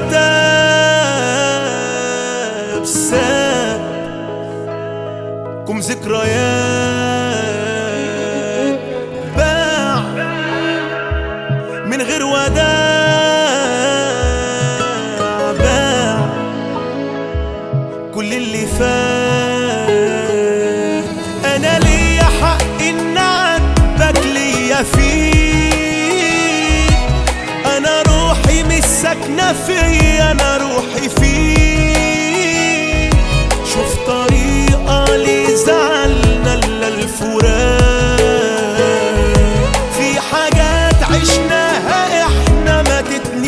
كتاب ساب كم ذكريات باع من غير وداع باع كل اللي فات انا ليا حق ان عاتبك ليا فيك انا روحي مش ساكنه فيا انا روحي فيك شوف طريقه ليه زعلنا الا الفراق في حاجات عشناها احنا ما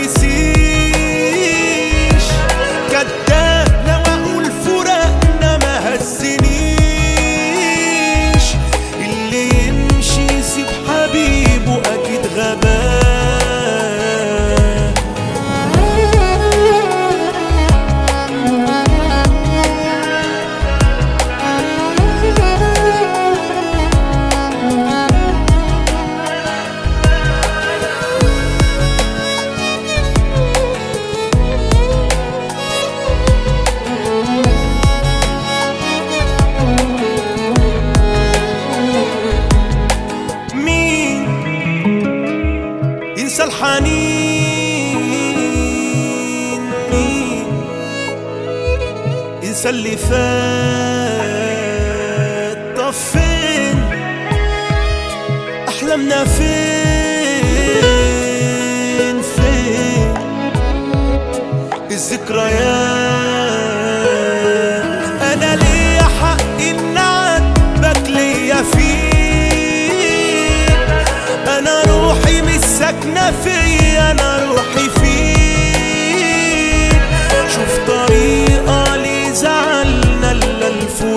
تتنسيش كداب لو اقول فراقنا ما هزنيش اللي يمشي يسيب حبيبه اكيد غباء مين ينسى الحنين مين ينسى اللي فات طب فين احلامنا فين فين الذكريات انا ليا حق ان عاتبك ليا فيك انا روحي مش ساكنه فيا انا روحي فيك شوف طريقه ليه زعلنا الا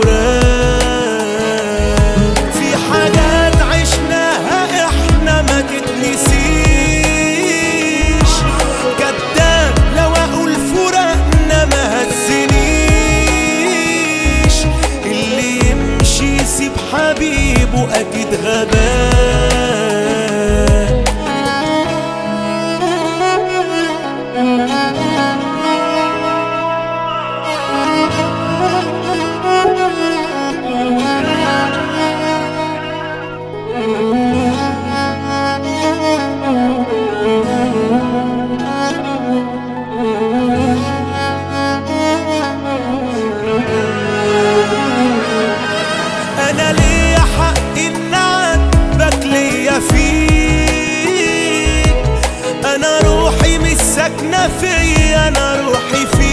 الفراق في حاجات عشناها احنا ما تتنسيش كداب لو اقول فراقنا ما هزنيش اللي يمشي يسيب حبيبه اكيد غباء انا ليا حق ان عاتبك ليا فيك انا روحي مش ساكنه فيا انا روحي فيك